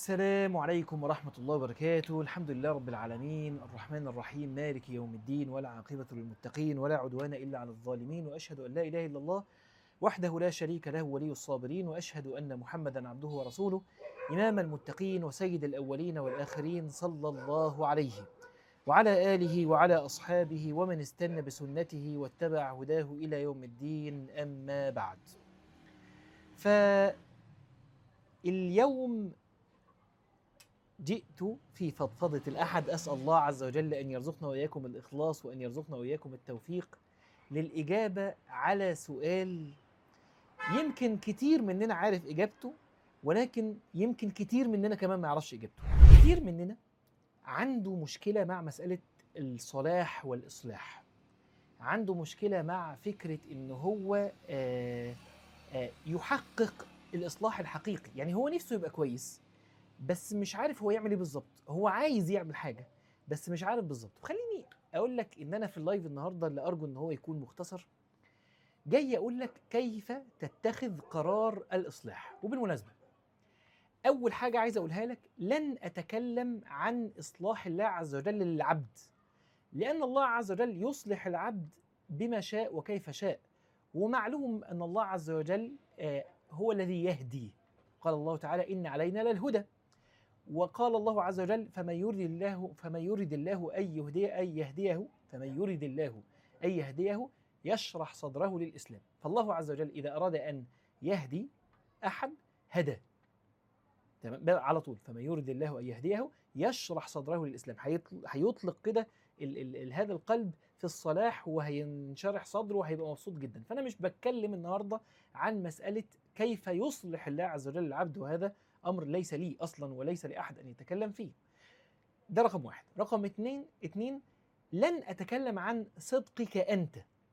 السلام عليكم ورحمة الله وبركاته الحمد لله رب العالمين الرحمن الرحيم مالك يوم الدين ولا عاقبة للمتقين ولا عدوان إلا على الظالمين وأشهد أن لا إله إلا الله وحده لا شريك له ولي الصابرين وأشهد أن محمدا عبده ورسوله إمام المتقين وسيد الأولين والآخرين صلى الله عليه وعلى آله وعلى أصحابه ومن استنى بسنته واتبع هداه إلى يوم الدين أما بعد فاليوم جئت في فضفضة الأحد أسأل الله عز وجل أن يرزقنا وإياكم الإخلاص وأن يرزقنا وإياكم التوفيق للإجابة على سؤال يمكن كتير مننا عارف إجابته ولكن يمكن كتير مننا كمان ما يعرفش إجابته كتير مننا عنده مشكلة مع مسألة الصلاح والإصلاح عنده مشكلة مع فكرة إن هو آه، آه، يحقق الإصلاح الحقيقي يعني هو نفسه يبقى كويس بس مش عارف هو يعمل ايه بالظبط هو عايز يعمل حاجه بس مش عارف بالظبط خليني اقول لك ان انا في اللايف النهارده اللي ارجو ان هو يكون مختصر جاي اقول لك كيف تتخذ قرار الاصلاح وبالمناسبه اول حاجه عايز اقولها لك لن اتكلم عن اصلاح الله عز وجل للعبد لان الله عز وجل يصلح العبد بما شاء وكيف شاء ومعلوم ان الله عز وجل آه، هو الذي يهدي قال الله تعالى ان علينا للهدى وقال الله عز وجل فمن يرد الله فمن يرد الله ان يهدي ان يهديه فمن يرد الله ان يهديه يشرح صدره للاسلام فالله عز وجل اذا اراد ان يهدي احد هدى تمام بقى على طول فمن يرد الله ان يهديه يشرح صدره للاسلام هيطل- هيطلق كده ال- ال- ال- هذا القلب في الصلاح وهينشرح صدره وهيبقى مبسوط جدا فانا مش بتكلم النهارده عن مساله كيف يصلح الله عز وجل العبد وهذا امر ليس لي اصلا وليس لاحد ان يتكلم فيه ده رقم واحد رقم اتنين اتنين لن اتكلم عن صدقك انت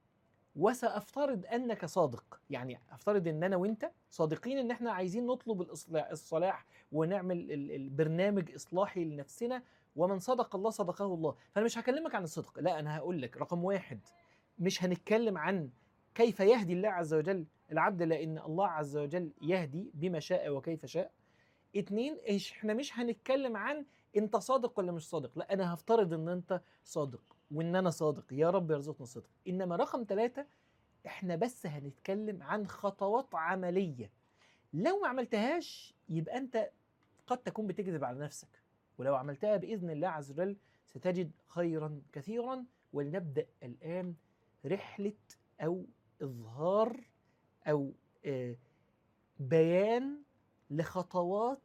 وسافترض انك صادق يعني افترض ان انا وانت صادقين ان احنا عايزين نطلب الإصلاح الصلاح ونعمل ال- البرنامج اصلاحي لنفسنا ومن صدق الله صدقه الله فانا مش هكلمك عن الصدق لا انا هقول لك رقم واحد مش هنتكلم عن كيف يهدي الله عز وجل العبد لان الله عز وجل يهدي بما شاء وكيف شاء اتنين إيش- احنا مش هنتكلم عن انت صادق ولا مش صادق لا انا هفترض ان انت صادق وان انا صادق يا رب يرزقنا الصدق انما رقم ثلاثة احنا بس هنتكلم عن خطوات عملية لو ما عملتهاش يبقى انت قد تكون بتكذب على نفسك ولو عملتها بإذن الله عز وجل ستجد خيرا كثيرا ولنبدأ الآن رحلة أو إظهار أو آه، بيان لخطوات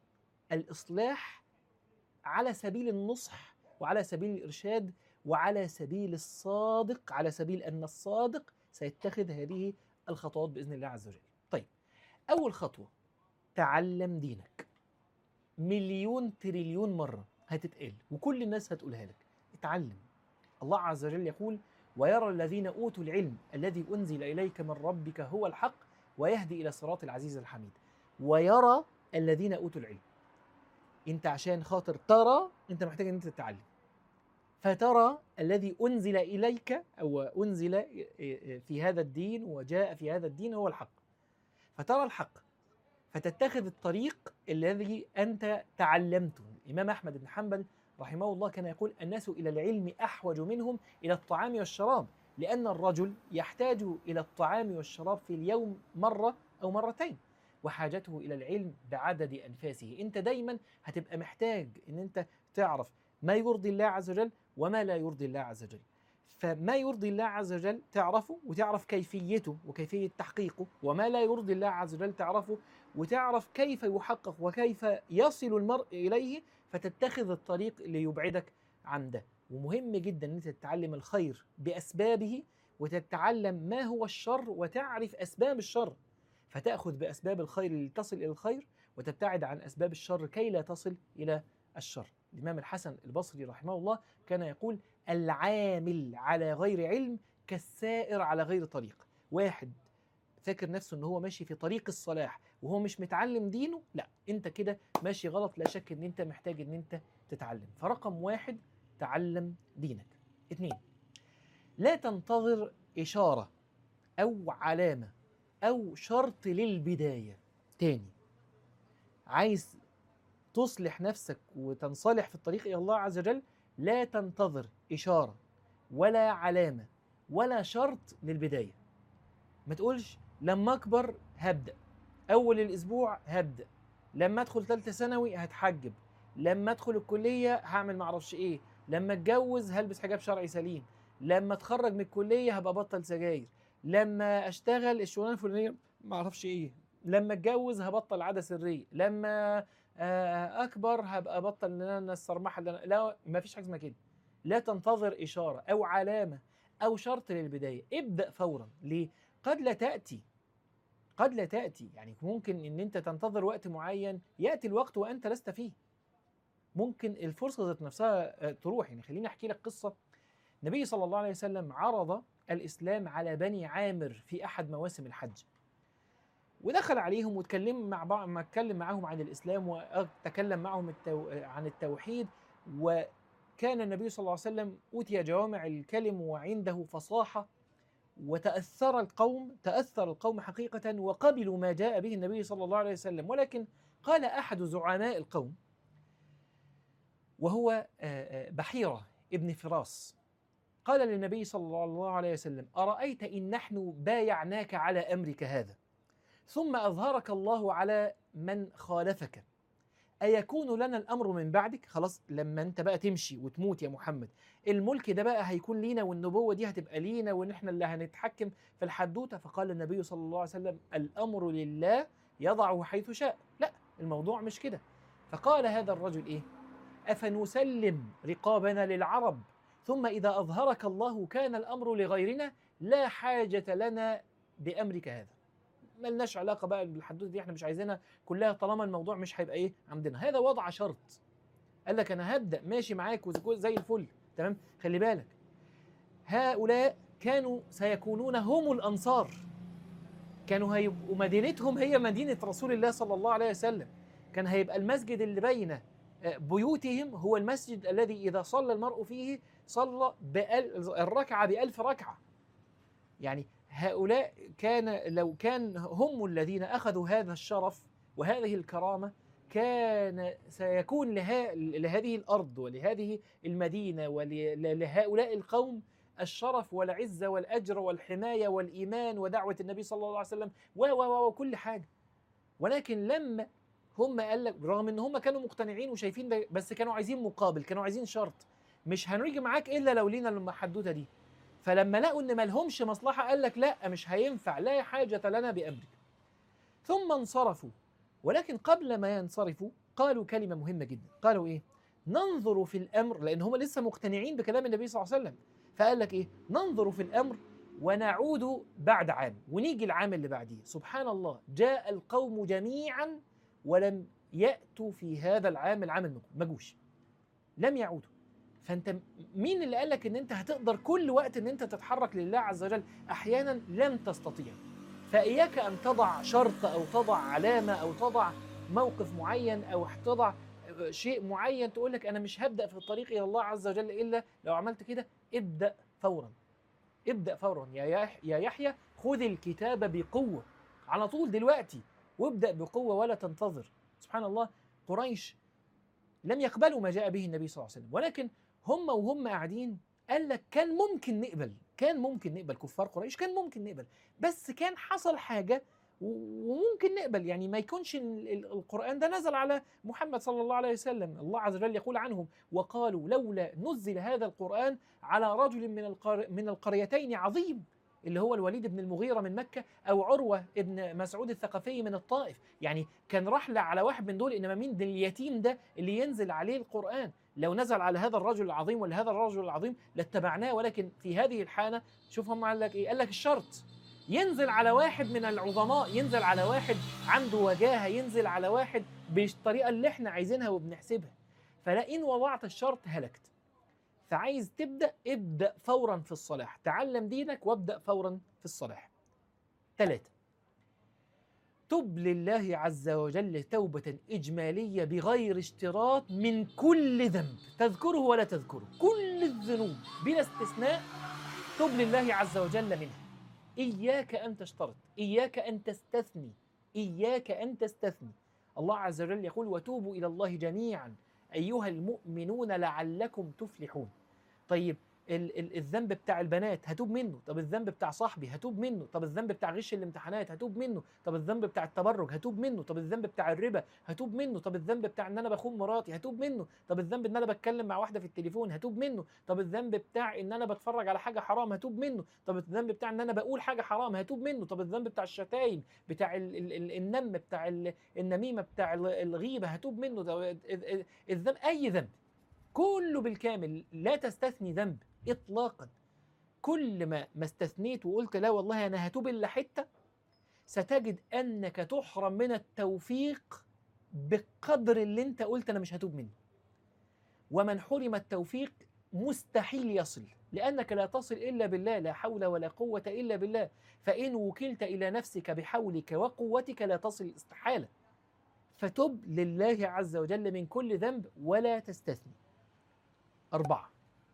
الإصلاح على سبيل النصح وعلى سبيل الإرشاد وعلى سبيل الصادق على سبيل أن الصادق سيتخذ هذه الخطوات بإذن الله عز وجل طيب أول خطوة تعلم دينك مليون تريليون مرة هتتقال وكل الناس هتقولها لك اتعلم الله عز وجل يقول ويرى الذين أوتوا العلم الذي أنزل إليك من ربك هو الحق ويهدي إلى صراط العزيز الحميد ويرى الذين أوتوا العلم انت عشان خاطر ترى انت محتاج ان انت تتعلم فترى الذي انزل اليك او انزل في هذا الدين وجاء في هذا الدين هو الحق فترى الحق فتتخذ الطريق الذي انت تعلمته الامام احمد بن حنبل رحمه الله كان يقول الناس الى العلم احوج منهم الى الطعام والشراب لان الرجل يحتاج الى الطعام والشراب في اليوم مره او مرتين وحاجته الى العلم بعدد انفاسه انت دايما هتبقى محتاج ان انت تعرف ما يرضي الله عز وجل وما لا يرضي الله عز وجل فما يرضي الله عز وجل تعرفه وتعرف كيفيته وكيفية تحقيقه وما لا يرضي الله عز وجل تعرفه وتعرف كيف يحقق وكيف يصل المرء إليه فتتخذ الطريق اللي يبعدك عن ده ومهم جدا ان انت تتعلم الخير بأسبابه وتتعلم ما هو الشر وتعرف أسباب الشر فتأخذ بأسباب الخير لتصل إلى الخير وتبتعد عن أسباب الشر كي لا تصل إلى الشر الإمام الحسن البصري رحمه الله كان يقول العامل على غير علم كالسائر على غير طريق واحد فاكر نفسه ان هو ماشي في طريق الصلاح وهو مش متعلم دينه لا انت كده ماشي غلط لا شك ان انت محتاج ان انت تتعلم فرقم واحد تعلم دينك اتنين لا تنتظر إشارة أو علامة أو شرط للبداية تاني عايز تصلح نفسك وتنصلح في الطريق الى الله عز وجل لا تنتظر اشاره ولا علامه ولا شرط للبدايه ما تقولش لما اكبر هبدا اول الاسبوع هبدا لما ادخل ثالثه ثانوي هتحجب لما ادخل الكليه هعمل معرفش ايه لما اتجوز هلبس حجاب شرعي سليم لما اتخرج من الكليه هبقى بطل سجاير لما اشتغل الشغلانه الفلانيه معرفش ايه لما اتجوز هبطل عاده سريه لما آه، اكبر هبقى بطل ان انا الصرمحه اللي أنا لا ما فيش حاجه اسمها كده لا تنتظر اشاره او علامه او شرط للبدايه ابدا فورا ليه قد لا تاتي قد لا تاتي يعني ممكن ان انت تنتظر وقت معين ياتي الوقت وانت لست فيه ممكن الفرصه ذات نفسها آه، تروح يعني خليني احكي لك قصه النبي صلى الله عليه وسلم عرض الاسلام على بني عامر في احد مواسم الحج ودخل عليهم واتكلم مع بعض ما اتكلم معاهم عن الاسلام وتكلم معهم التو... عن التوحيد وكان النبي صلى الله عليه وسلم اوتي جوامع الكلم وعنده فصاحه وتاثر القوم تاثر القوم حقيقه وقبلوا ما جاء به النبي صلى الله عليه وسلم ولكن قال احد زعماء القوم وهو آه، آه، بحيره ابن فراس قال للنبي صلى الله عليه وسلم ارايت ان نحن بايعناك على امرك هذا ثم أظهرك الله على من خالفك أيكون لنا الأمر من بعدك خلاص لما أنت بقى تمشي وتموت يا محمد الملك ده بقى هيكون لينا والنبوة دي هتبقى لينا وإن إحنا اللي هنتحكم في الحدوتة فقال النبي صلى الله عليه وسلم الأمر لله يضعه حيث شاء لا الموضوع مش كده فقال هذا الرجل إيه أفنسلم رقابنا للعرب ثم إذا أظهرك الله كان الأمر لغيرنا لا حاجة لنا بأمرك هذا ملناش علاقه بقى بالحدوته دي احنا مش عايزينها كلها طالما الموضوع مش هيبقى ايه عندنا هذا وضع شرط قال لك انا هبدا ماشي معاك زي الفل تمام خلي بالك هؤلاء كانوا سيكونون هم الانصار كانوا هيبقوا مدينتهم هي مدينه رسول الله صلى الله عليه وسلم كان هيبقى المسجد اللي بين بيوتهم هو المسجد الذي اذا صلى المرء فيه صلى الركعه بألف ركعه يعني هؤلاء كان لو كان هم الذين اخذوا هذا الشرف وهذه الكرامه كان سيكون لها لهذه الارض ولهذه المدينه ولهؤلاء القوم الشرف والعزه والاجر والحمايه والايمان ودعوه النبي صلى الله عليه وسلم و و وكل حاجه ولكن لما هم قال لك رغم ان هم كانوا مقتنعين وشايفين ده بس كانوا عايزين مقابل كانوا عايزين شرط مش هنيجي معاك الا لو لينا المحدوته دي فلما لقوا ان ما لهمش مصلحه قال لك لا مش هينفع لا حاجه لنا بامرك ثم انصرفوا ولكن قبل ما ينصرفوا قالوا كلمه مهمه جدا قالوا ايه ننظر في الامر لان هم لسه مقتنعين بكلام النبي صلى الله عليه وسلم فقال لك ايه ننظر في الامر ونعود بعد عام ونيجي العام اللي بعديه سبحان الله جاء القوم جميعا ولم ياتوا في هذا العام العام المقبل ما جوش لم يعودوا فانت مين اللي قال لك ان انت هتقدر كل وقت ان انت تتحرك لله عز وجل احيانا لن تستطيع فاياك ان تضع شرط او تضع علامه او تضع موقف معين او تضع شيء معين تقول لك انا مش هبدا في الطريق الى الله عز وجل الا لو عملت كده ابدا فورا ابدا فورا يا يا يحيى خذ الكتاب بقوه على طول دلوقتي وابدا بقوه ولا تنتظر سبحان الله قريش لم يقبلوا ما جاء به النبي صلى الله عليه وسلم ولكن هم وهم قاعدين قال لك كان ممكن نقبل كان ممكن نقبل كفار قريش كان ممكن نقبل بس كان حصل حاجه وممكن نقبل يعني ما يكونش القرآن ده نزل على محمد صلى الله عليه وسلم الله عز وجل يقول عنهم وقالوا لولا نزل هذا القرآن على رجل من القر... من القريتين عظيم اللي هو الوليد بن المغيرة من مكة أو عروة ابن مسعود الثقفي من الطائف يعني كان رحلة على واحد من دول إنما مين ده اليتيم ده اللي ينزل عليه القرآن لو نزل على هذا الرجل العظيم ولا هذا الرجل العظيم لاتبعناه ولكن في هذه الحالة شوف هم قال لك إيه قال لك الشرط ينزل على واحد من العظماء ينزل على واحد عنده وجاهة ينزل على واحد بالطريقة اللي احنا عايزينها وبنحسبها فلئن وضعت الشرط هلكت فعايز تبدأ ابدأ فورا في الصلاح تعلم دينك وابدأ فورا في الصلاح ثلاثة تب لله عز وجل توبة إجمالية بغير اشتراط من كل ذنب تذكره ولا تذكره كل الذنوب بلا استثناء تب لله عز وجل منها إياك أن تشترط إياك أن تستثني إياك أن تستثني الله عز وجل يقول وتوبوا الى الله جميعا ايها المؤمنون لعلكم تفلحون طيب ال- ال- الذنب بتاع البنات هتوب منه طب الذنب بتاع صاحبي هتوب منه طب الذنب بتاع غش الامتحانات هتوب منه طب الذنب بتاع التبرج هتوب منه طب الذنب بتاع الربا هتوب منه طب الذنب بتاع ان انا بخون مراتي هتوب منه طب الذنب ان انا بتكلم مع واحده في التليفون هتوب منه طب الذنب بتاع ان انا بتفرج على حاجه حرام هتوب منه طب الذنب بتاع ان انا بقول حاجه حرام هتوب منه طب الذنب بتاع الشتايم بتاع ال ال ال النم بتاع ال النميمه بتاع ال- الغيبه هتوب منه طب ال- ال- الذنب اي ذنب كله بالكامل لا تستثني ذنب اطلاقا كل ما ما استثنيت وقلت لا والله انا هتوب الا حته ستجد انك تحرم من التوفيق بقدر اللي انت قلت انا مش هتوب منه ومن حرم التوفيق مستحيل يصل لانك لا تصل الا بالله لا حول ولا قوه الا بالله فان وكلت الى نفسك بحولك وقوتك لا تصل استحاله فتب لله عز وجل من كل ذنب ولا تستثني أربعة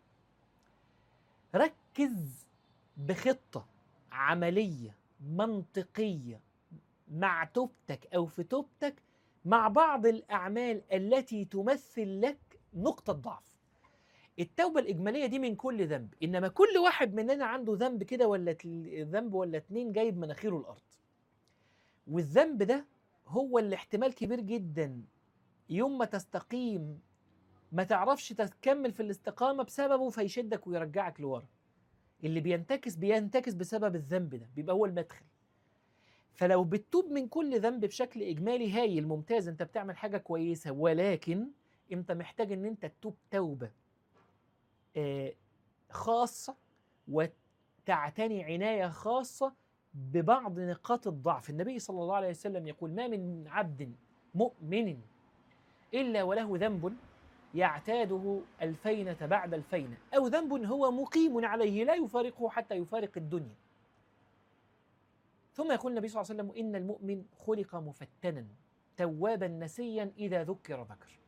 ركز بخطة عملية منطقية مع توبتك أو في توبتك مع بعض الأعمال التي تمثل لك نقطة ضعف التوبة الإجمالية دي من كل ذنب إنما كل واحد مننا عنده ذنب كده ولا تل- ذنب ولا اتنين جايب مناخيره الأرض والذنب ده هو اللي احتمال كبير جدا يوم ما تستقيم ما تعرفش تكمل في الاستقامة بسببه فيشدك ويرجعك لورا اللي بينتكس بينتكس بسبب الذنب ده بيبقى هو المدخل فلو بتتوب من كل ذنب بشكل إجمالي هايل ممتاز أنت بتعمل حاجة كويسة ولكن أنت محتاج أن أنت تتوب توبة آه، خاصة وتعتني عناية خاصة ببعض نقاط الضعف النبي صلى الله عليه وسلم يقول ما من عبد مؤمن إلا وله ذنب يعتاده الفينة بعد الفينة أو ذنب هو مقيم عليه لا يفارقه حتى يفارق الدنيا ثم يقول النبي صلى الله عليه وسلم إن المؤمن خلق مفتنا توابا نسيا إذا ذكر ذكر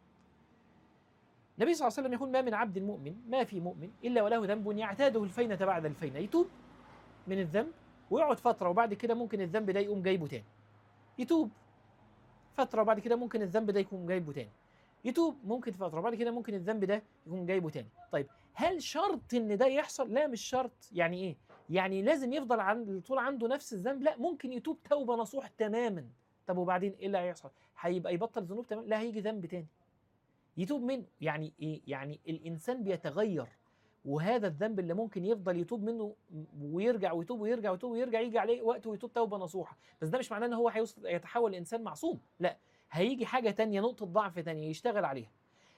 النبي صلى الله عليه وسلم يقول ما من عبد مؤمن ما في مؤمن إلا وله ذنب يعتاده الفينة بعد الفينة يتوب من الذنب ويقعد فترة وبعد كده ممكن الذنب ده يقوم جايبه تاني يتوب فترة وبعد كده ممكن الذنب ده يكون جايبه تاني يتوب ممكن فترة بعد كده ممكن الذنب ده يكون جايبه تاني طيب هل شرط ان ده يحصل لا مش شرط يعني ايه يعني لازم يفضل عند طول عنده نفس الذنب لا ممكن يتوب توبة نصوح تماما طب وبعدين ايه اللي هيحصل هيبقى يبطل ذنوب تماما لا هيجي ذنب تاني يتوب منه يعني ايه يعني الانسان بيتغير وهذا الذنب اللي ممكن يفضل يتوب منه ويرجع ويتوب ويرجع ويتوب ويرجع يجي عليه وقت ويتوب توبه نصوحه بس ده مش معناه ان هو هيوصل يتحول لانسان معصوم لا هيجي حاجه تانية نقطه ضعف تانية يشتغل عليها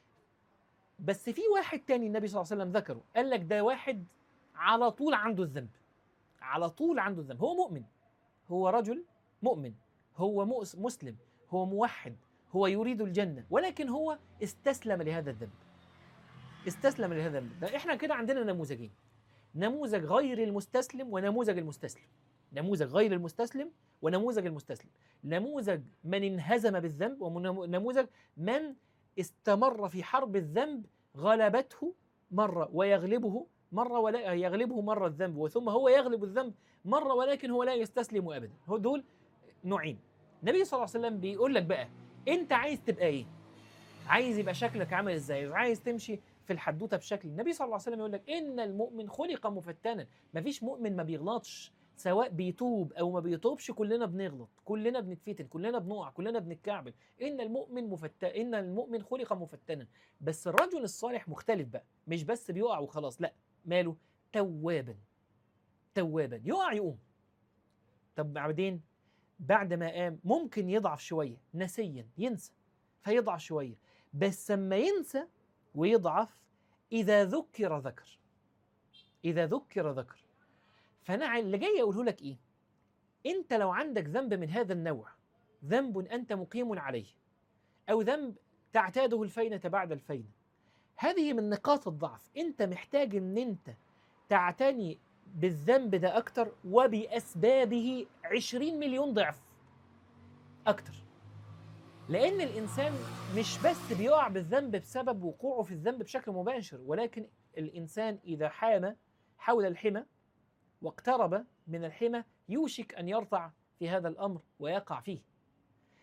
بس في واحد تاني النبي صلى الله عليه وسلم ذكره قال لك ده واحد على طول عنده الذنب على طول عنده الذنب هو مؤمن هو رجل مؤمن هو مؤس- مسلم هو موحد هو يريد الجنة ولكن هو استسلم لهذا الذنب استسلم لهذا الذنب ده احنا كده عندنا نموذجين نموذج غير المستسلم ونموذج المستسلم نموذج غير المستسلم ونموذج المستسلم نموذج من انهزم بالذنب ونموذج من استمر في حرب الذنب غلبته مرة ويغلبه مرة ولا يغلبه مرة الذنب وثم هو يغلب الذنب مرة ولكن هو لا يستسلم أبدا هو دول نوعين النبي صلى الله عليه وسلم بيقول لك بقى انت عايز تبقى ايه عايز يبقى شكلك عامل ازاي عايز تمشي في الحدوته بشكل النبي صلى الله عليه وسلم يقول لك ان المؤمن خلق مفتنا مفيش مؤمن ما بيغلطش سواء بيتوب او ما بيتوبش كلنا بنغلط كلنا بنتفتن كلنا بنقع كلنا بنتكعبل ان المؤمن مفت ان المؤمن خلق مفتنا بس الرجل الصالح مختلف بقى مش بس بيقع وخلاص لا ماله توابا توابا يقع يقوم طب بعدين بعد ما قام ممكن يضعف شويه نسيا ينسى فيضعف شويه بس اما ينسى ويضعف اذا ذكر ذكر اذا ذكر ذكر فانا اللي جاي اقوله لك ايه انت لو عندك ذنب من هذا النوع ذنب انت مقيم عليه او ذنب تعتاده الفينه بعد الفينه هذه من نقاط الضعف انت محتاج ان انت تعتني بالذنب ده اكتر وباسبابه عشرين مليون ضعف اكتر لان الانسان مش بس بيقع بالذنب بسبب وقوعه في الذنب بشكل مباشر ولكن الانسان اذا حام حول الحمى واقترب من الحمى يوشك ان يرتع في هذا الامر ويقع فيه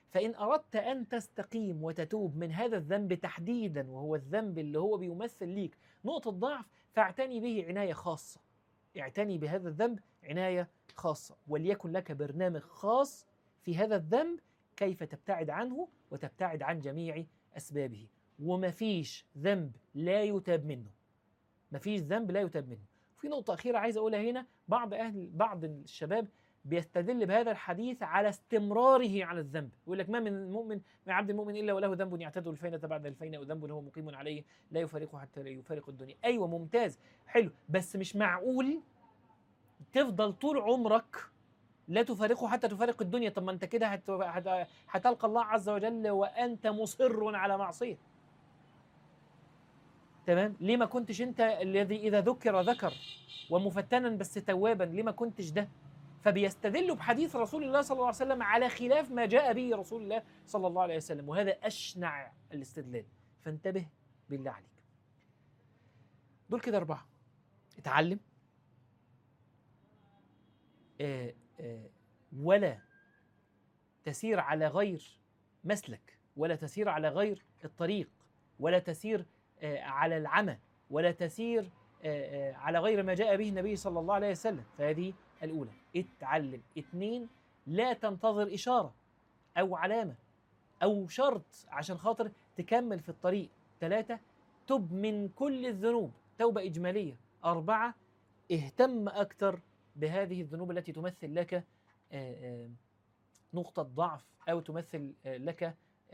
فإن أردت أن تستقيم وتتوب من هذا الذنب تحديدا وهو الذنب اللي هو بيمثل ليك نقطة ضعف فاعتني به عناية خاصة اعتني بهذا الذنب عناية خاصة وليكن لك برنامج خاص في هذا الذنب كيف تبتعد عنه وتبتعد عن جميع أسبابه ومفيش ذنب لا يتاب منه مفيش ذنب لا يتاب منه في نقطة أخيرة عايز أقولها هنا بعض أهل بعض الشباب بيستدل بهذا الحديث على استمراره على الذنب يقول لك ما من المؤمن من عبد المؤمن الا وله ذنب يعتاد الفينة بعد الفينة او ذنب هو مقيم عليه لا يفارقه حتى لا يفارق الدنيا ايوه ممتاز حلو بس مش معقول تفضل طول عمرك لا تفارقه حتى تفارق الدنيا طب ما انت كده هت... هت... هتلقى الله عز وجل وانت مصر على معصيه تمام ليه ما كنتش انت الذي اذا ذكر ذكر ومفتنا بس توابا ليه ما كنتش ده فبيستدلوا بحديث رسول الله صلى الله عليه وسلم على خلاف ما جاء به رسول الله صلى الله عليه وسلم وهذا أشنع الاستدلال فانتبه بالله عليك دول كده أربعة اتعلم آه آه ولا تسير على غير مسلك ولا تسير على غير الطريق ولا تسير آه على العمى ولا تسير على غير ما جاء به النبي صلى الله عليه وسلم فهذه الأولى اتعلم اتنين لا تنتظر إشارة أو علامة أو شرط عشان خاطر تكمل في الطريق ثلاثة تب من كل الذنوب توبة إجمالية أربعة اهتم أكثر بهذه الذنوب التي تمثل لك نقطة ضعف أو تمثل لك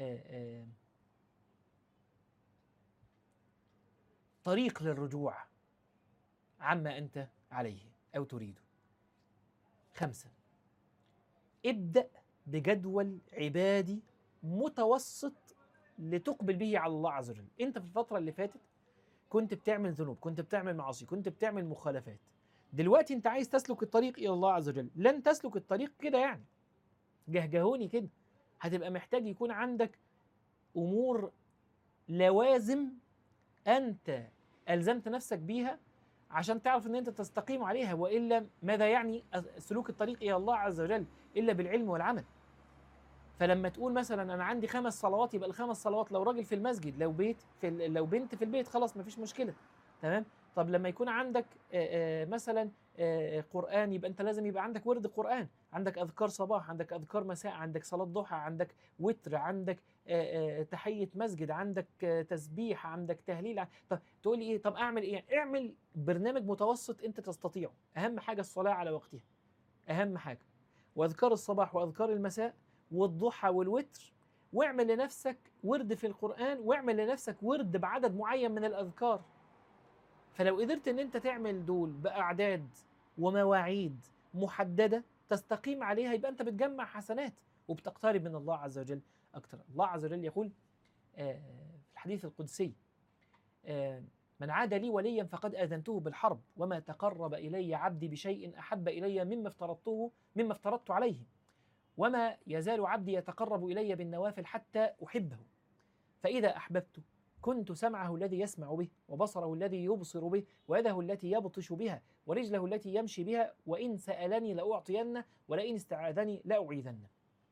طريق للرجوع عما أنت عليه أو تريده خمسة ابدأ بجدول عبادي متوسط لتقبل به على الله عز وجل انت في الفترة اللي فاتت كنت بتعمل ذنوب كنت بتعمل معاصي كنت بتعمل مخالفات دلوقتي انت عايز تسلك الطريق الى الله عز وجل لن تسلك الطريق كده يعني جهجهوني كده هتبقى محتاج يكون عندك امور لوازم انت الزمت نفسك بيها عشان تعرف ان انت تستقيم عليها والا ماذا يعني سلوك الطريق الى الله عز وجل الا بالعلم والعمل فلما تقول مثلا انا عندي خمس صلوات يبقى الخمس صلوات لو راجل في المسجد لو بيت في لو بنت في البيت خلاص مفيش مشكله تمام طب لما يكون عندك مثلا قران يبقى انت لازم يبقى عندك ورد قران عندك اذكار صباح عندك اذكار مساء عندك صلاه ضحى عندك وتر عندك تحيه مسجد عندك تسبيح عندك تهليل طب تقول لي ايه طب اعمل ايه اعمل برنامج متوسط انت تستطيعه اهم حاجه الصلاه على وقتها اهم حاجه واذكار الصباح واذكار المساء والضحى والوتر واعمل لنفسك ورد في القران واعمل لنفسك ورد بعدد معين من الاذكار فلو قدرت ان انت تعمل دول باعداد ومواعيد محدده تستقيم عليها يبقى انت بتجمع حسنات وبتقترب من الله عز وجل اكثر الله عز وجل يقول في الحديث القدسي من عاد لي وليا فقد اذنته بالحرب وما تقرب الي عبدي بشيء احب الي مما افترضته مما افترضت عليه وما يزال عبدي يتقرب الي بالنوافل حتى احبه فاذا احببته كنت سمعه الذي يسمع به وبصره الذي يبصر به ويده التي يبطش بها ورجله التي يمشي بها وإن سألني لأعطينه ولئن استعاذني لأعيذنه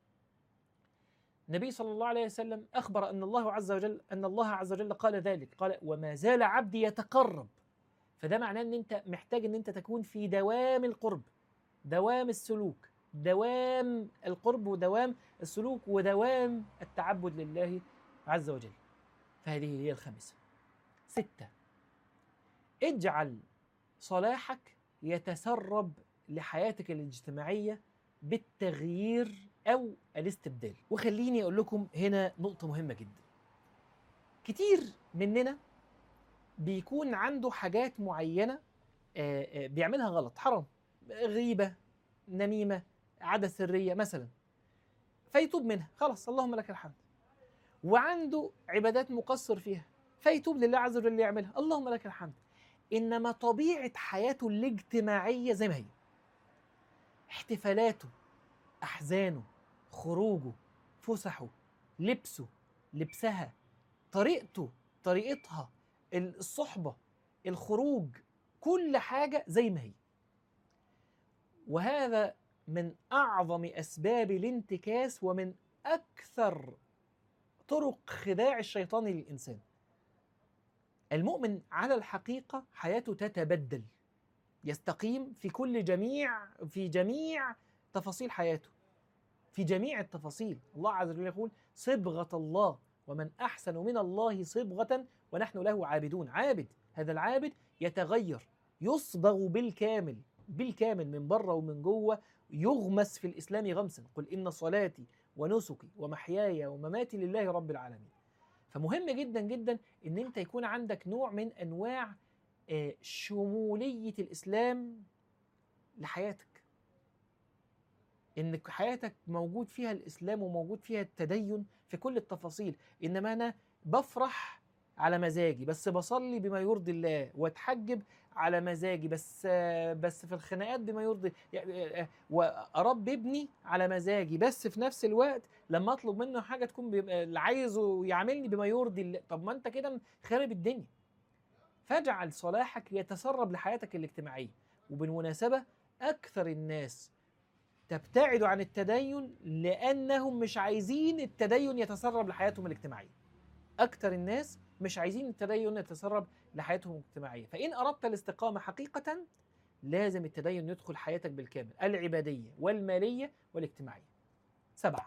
النبي صلى الله عليه وسلم أخبر أن الله عز وجل أن الله عز وجل قال ذلك قال وما زال عبدي يتقرب فده معناه أن أنت محتاج أن أنت تكون في دوام القرب دوام السلوك دوام القرب ودوام السلوك ودوام التعبد لله عز وجل فهذه هي الخامسة ستة اجعل صلاحك يتسرب لحياتك الاجتماعية بالتغيير أو الاستبدال وخليني أقول لكم هنا نقطة مهمة جدا كتير مننا بيكون عنده حاجات معينة بيعملها غلط حرام غيبة نميمة عادة سرية مثلا فيتوب منها خلاص اللهم لك الحمد وعنده عبادات مقصر فيها فيتوب لله عز وجل يعملها اللهم لك الحمد انما طبيعه حياته الاجتماعيه زي ما هي احتفالاته احزانه خروجه فسحه لبسه لبسها طريقته طريقتها الصحبه الخروج كل حاجه زي ما هي وهذا من اعظم اسباب الانتكاس ومن اكثر طرق خداع الشيطان للانسان المؤمن على الحقيقه حياته تتبدل يستقيم في كل جميع في جميع تفاصيل حياته في جميع التفاصيل الله عز وجل يقول صبغة الله ومن أحسن من الله صبغة ونحن له عابدون عابد هذا العابد يتغير يصبغ بالكامل بالكامل من بره ومن جوه يغمس في الإسلام غمسا قل إن صلاتي ونسكي ومحياي ومماتي لله رب العالمين فمهم جدا جدا ان انت يكون عندك نوع من انواع آه، شموليه الاسلام لحياتك ان حياتك موجود فيها الاسلام وموجود فيها التدين في كل التفاصيل انما انا بفرح على مزاجي بس بصلي بما يرضي الله واتحجب على مزاجي بس آه، بس في الخناقات بما يرضي يعني، آه، واربي ابني على مزاجي بس في نفس الوقت لما اطلب منه حاجه تكون بيبقى اللي عايزه يعاملني بما يرضي الله طب ما انت كده خارب الدنيا فاجعل صلاحك يتسرب لحياتك الاجتماعيه وبالمناسبه اكثر الناس تبتعد عن التدين لانهم مش عايزين التدين يتسرب لحياتهم الاجتماعيه اكثر الناس مش عايزين التدين يتسرب لحياتهم الاجتماعيه فان اردت الاستقامه حقيقه لازم التدين يدخل حياتك بالكامل العباديه والماليه والاجتماعيه سبعه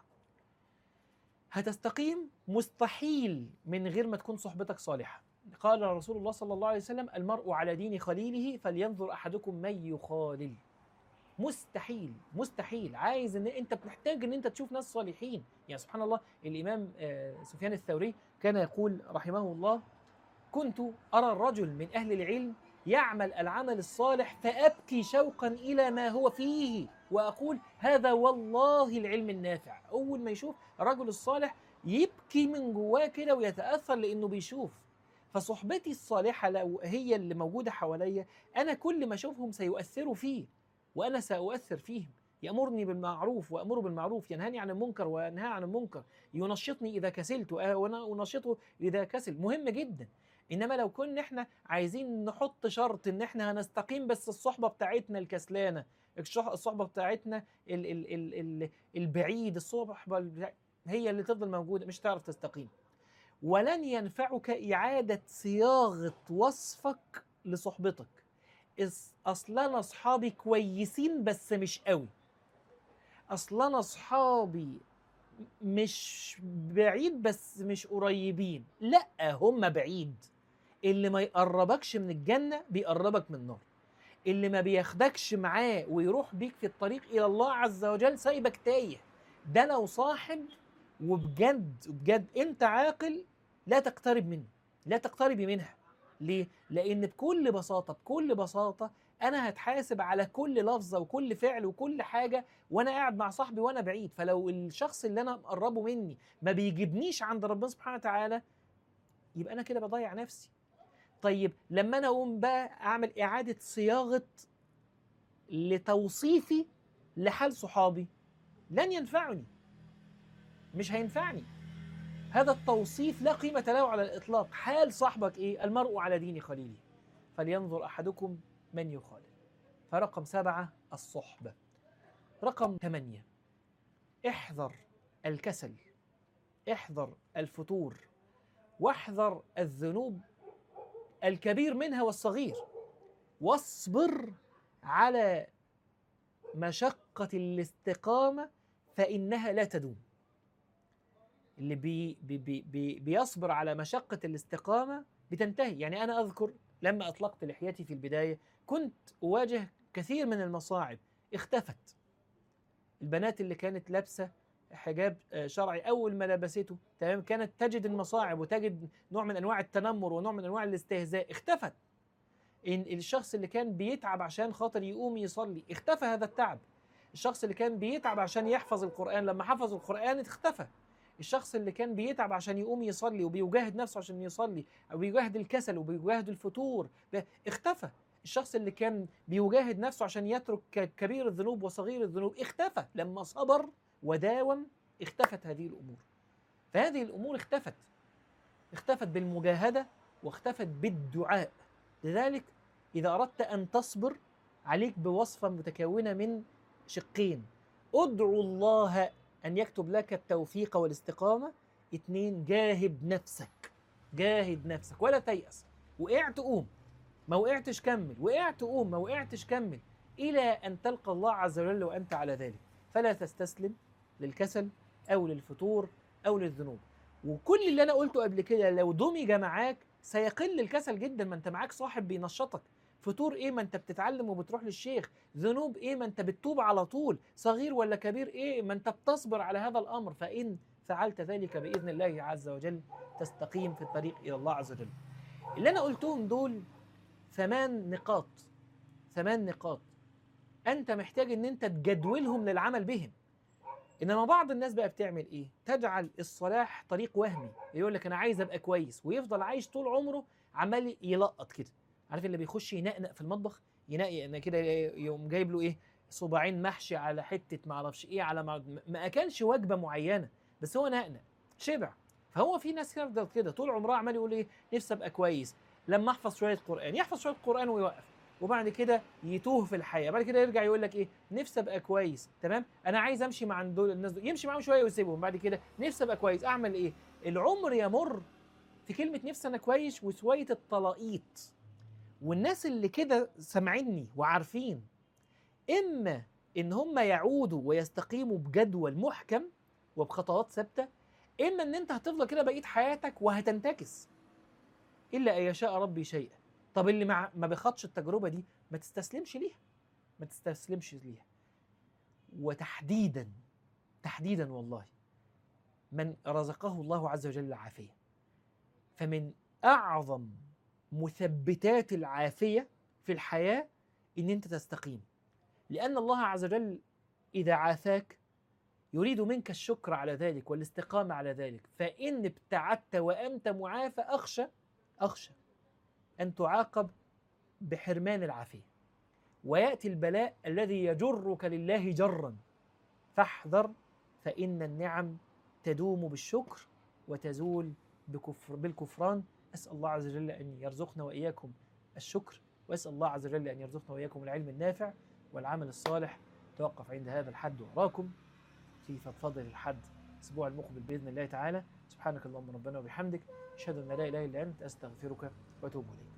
هتستقيم مستحيل من غير ما تكون صحبتك صالحه قال رسول الله صلى الله عليه وسلم المرء على دين خليله فلينظر احدكم من يخالل مستحيل مستحيل عايز ان انت بتحتاج ان انت تشوف ناس صالحين يعني سبحان الله الامام آه، سفيان الثوري كان يقول رحمه الله كنت ارى الرجل من اهل العلم يعمل العمل الصالح فابكي شوقا الى ما هو فيه واقول هذا والله العلم النافع اول ما يشوف الرجل الصالح يبكي من جواه كده ويتاثر لانه بيشوف فصحبتي الصالحه لو هي اللي موجوده حواليا انا كل ما اشوفهم سيؤثروا فيه وانا ساؤثر فيهم يامرني بالمعروف وامره بالمعروف ينهاني عن المنكر وانهى عن المنكر ينشطني اذا كسلت وانا انشطه اذا كسل مهم جدا انما لو كنا احنا عايزين نحط شرط ان احنا هنستقيم بس الصحبه بتاعتنا الكسلانه الصحبه بتاعتنا ال ال ال ال البعيد الصحبه هي اللي تفضل موجوده مش هتعرف تستقيم ولن ينفعك اعاده صياغه وصفك لصحبتك اصل انا اصحابي كويسين بس مش قوي اصل انا اصحابي مش بعيد بس مش قريبين لا هم بعيد اللي ما يقربكش من الجنة بيقربك من النار اللي ما بياخدكش معاه ويروح بيك في الطريق إلى الله عز وجل سايبك تايه ده لو صاحب وبجد بجد انت عاقل لا تقترب منه لا تقتربي منها ليه؟ لأن بكل بساطة بكل بساطة أنا هتحاسب على كل لفظة وكل فعل وكل حاجة وأنا قاعد مع صاحبي وأنا بعيد فلو الشخص اللي أنا مقربه مني ما بيجيبنيش عند ربنا سبحانه وتعالى يبقى أنا كده بضيع نفسي طيب لما أنا أقوم بقى أعمل إعادة صياغة لتوصيفي لحال صحابي لن ينفعني مش هينفعني هذا التوصيف لا قيمة له على الإطلاق حال صاحبك إيه المرء على دين خليله فلينظر أحدكم من يخالل فرقم سبعة الصحبة رقم ثمانية احذر الكسل احذر الفتور واحذر الذنوب الكبير منها والصغير واصبر على مشقة الاستقامة فإنها لا تدوم اللي بي بي بي بي بيصبر على مشقة الاستقامة بتنتهي يعني أنا أذكر لما أطلقت لحيتي في البداية كنت أواجه كثير من المصاعب اختفت البنات اللي كانت لابسة حجاب آه، شرعي أول ما لبسته تمام كانت تجد المصاعب وتجد نوع من أنواع التنمر ونوع من أنواع الاستهزاء اختفت إن الشخص اللي كان بيتعب عشان خاطر يقوم يصلي اختفى هذا التعب الشخص اللي كان بيتعب عشان يحفظ القرآن لما حفظ القرآن اختفى الشخص اللي كان بيتعب عشان يقوم يصلي وبيجاهد نفسه عشان يصلي او بيجاهد الكسل وبيجاهد الفتور اختفى الشخص اللي كان بيجاهد نفسه عشان يترك كبير الذنوب وصغير الذنوب اختفى لما صبر وداوم اختفت هذه الامور فهذه الامور اختفت اختفت بالمجاهده واختفت بالدعاء لذلك اذا اردت ان تصبر عليك بوصفه متكونه من شقين ادعو الله أن يكتب لك التوفيق والاستقامة اتنين جاهد نفسك جاهد نفسك ولا تيأس وقعت قوم ما وقعتش كمل وقعت قوم ما وقعتش كمل إلى أن تلقى الله عز وجل وأنت على ذلك فلا تستسلم للكسل أو للفتور أو للذنوب وكل اللي أنا قلته قبل كده لو دمج معاك سيقل الكسل جدا ما أنت معاك صاحب بينشطك فتور ايه ما انت بتتعلم وبتروح للشيخ ذنوب ايه ما انت بتتوب على طول صغير ولا كبير ايه ما انت بتصبر على هذا الامر فان فعلت ذلك باذن الله عز وجل تستقيم في الطريق الى الله عز وجل اللي انا قلتهم دول ثمان نقاط ثمان نقاط انت محتاج ان انت تجدولهم للعمل بهم انما بعض الناس بقى بتعمل ايه تجعل الصلاح طريق وهمي يقول لك انا عايز ابقى كويس ويفضل عايش طول عمره عمال يلقط كده عارف اللي بيخش ينقنق في المطبخ ينقي انا كده يقوم جايب له ايه صباعين محشي على حته ما اعرفش ايه على ما, ما اكلش وجبه معينه بس هو نقنق شبع فهو في ناس كده كده طول عمرها عمال يقول ايه نفسي ابقى كويس لما احفظ شويه قران يحفظ شويه قران ويوقف وبعد كده يتوه في الحياه بعد كده يرجع يقول لك ايه نفسي ابقى كويس تمام انا عايز امشي مع دول الناس دول يمشي معاهم شويه ويسيبهم بعد كده نفسي ابقى كويس اعمل ايه العمر يمر في كلمه نفسي انا كويس وشويه الطلاقيط والناس اللي كده سامعيني وعارفين اما ان هم يعودوا ويستقيموا بجدول محكم وبخطوات ثابته اما ان انت هتفضل كده بقيه حياتك وهتنتكس الا ان يشاء ربي شيئا طب اللي مع ما بيخدش التجربه دي ما تستسلمش ليها ما تستسلمش ليها وتحديدا تحديدا والله من رزقه الله عز وجل العافيه فمن اعظم مثبتات العافيه في الحياه ان انت تستقيم لان الله عز وجل اذا عافاك يريد منك الشكر على ذلك والاستقامه على ذلك فان ابتعدت وانت معافى اخشى اخشى ان تعاقب بحرمان العافيه وياتي البلاء الذي يجرك لله جرا فاحذر فان النعم تدوم بالشكر وتزول بكفر بالكفران اسال الله عز وجل ان يرزقنا واياكم الشكر واسال الله عز وجل ان يرزقنا واياكم العلم النافع والعمل الصالح توقف عند هذا الحد واراكم في فضفضه الحد الاسبوع المقبل باذن الله تعالى سبحانك اللهم ربنا وبحمدك اشهد ان لا اله الا انت استغفرك واتوب اليك